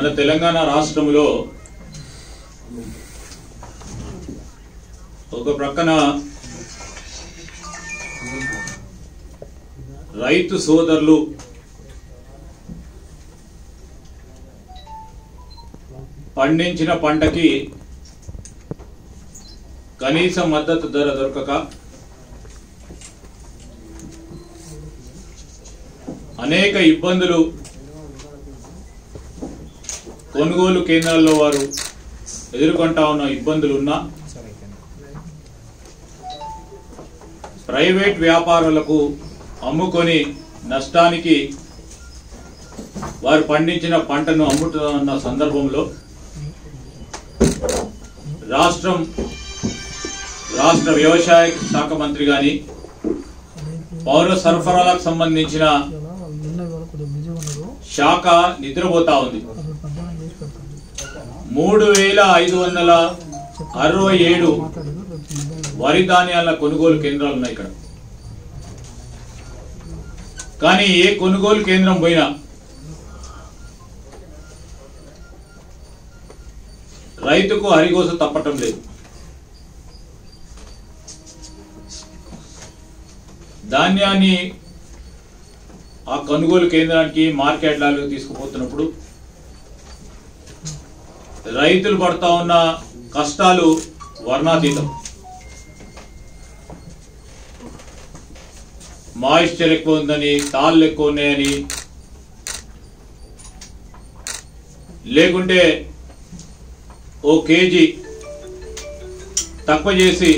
తెలంగాణ రాష్ట్రంలో ఒక ప్రక్కన రైతు సోదరులు పండించిన పంటకి కనీస మద్దతు ధర దొరకక అనేక ఇబ్బందులు కొనుగోలు కేంద్రాల్లో వారు ఎదుర్కొంటా ఉన్న ఇబ్బందులు ఉన్నా ప్రైవేట్ వ్యాపారులకు అమ్ముకొని నష్టానికి వారు పండించిన పంటను అమ్ముతున్న సందర్భంలో రాష్ట్రం రాష్ట్ర వ్యవసాయ శాఖ మంత్రి గాని పౌర సరఫరాలకు సంబంధించిన నిన్న ఇవాళ కొద్దిగా బిజీగా ఉన్నారు శాఖ నిద్రపోతా ఉంది అసలు మధ్యాహ్నం చేసి పెడతాను మూడు వేల ఐదు వందల అరవై ఏడు మాట్లాడదు రేపు మధ్యాహ్నం వరి ధాన్యాల కొనుగోలు కేంద్రాలు ఉన్నాయి ఇక్కడ కానీ ఏ కొనుగోలు కేంద్రం పోయినా రైతుకు హరిగోస తప్పటం లేదు ధాన్యాన్ని ఆ కొనుగోలు కేంద్రానికి మార్కెట్లలో తీసుకుపోతున్నప్పుడు రైతులు పడతా ఉన్న కష్టాలు వర్ణాతీతం మాయిశ్చర్ ఎక్కువ ఉందని తాళ్ళు ఎక్కువ ఉన్నాయని లేకుంటే ఓ కేజీ తక్కువ చేసి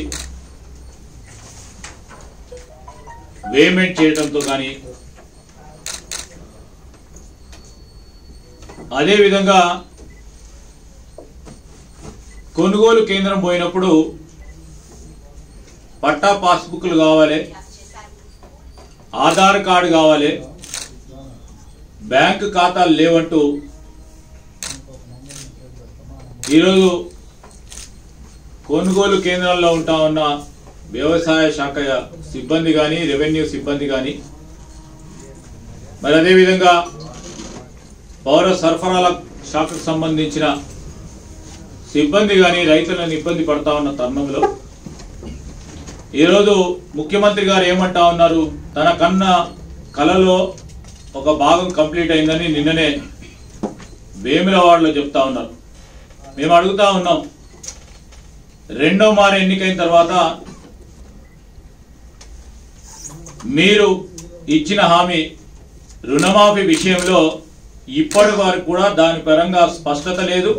వేమెంట్ చేయడంతో కానీ అదేవిధంగా కొనుగోలు కేంద్రం పోయినప్పుడు పట్టా పాస్బుక్లు కావాలి ఆధార్ కార్డు కావాలి బ్యాంకు ఖాతాలు లేవంటూ ఈరోజు కొనుగోలు కేంద్రాల్లో ఉంటా ఉన్న వ్యవసాయ శాఖ సిబ్బంది కానీ రెవెన్యూ సిబ్బంది కానీ మరి అదేవిధంగా పౌర సరఫరాల శాఖకు సంబంధించిన సిబ్బంది కానీ రైతులను ఇబ్బంది పడతా ఉన్న తరుణంలో ఈరోజు ముఖ్యమంత్రి గారు ఏమంటా ఉన్నారు తన కన్న కలలో ఒక భాగం కంప్లీట్ అయిందని నిన్ననే వేములవాడలో చెప్తా ఉన్నారు మేము అడుగుతా ఉన్నాం రెండో మారు ఎన్నికైన తర్వాత మీరు ఇచ్చిన హామీ రుణమాఫీ విషయంలో ఇప్పటి వరకు కూడా దాని పరంగా స్పష్టత లేదు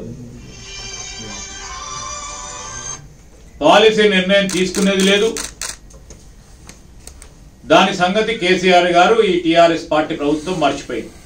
పాలసీ నిర్ణయం తీసుకునేది లేదు దాని సంగతి కేసీఆర్ గారు ఈ టీఆర్ఎస్ పార్టీ ప్రభుత్వం మర్చిపోయింది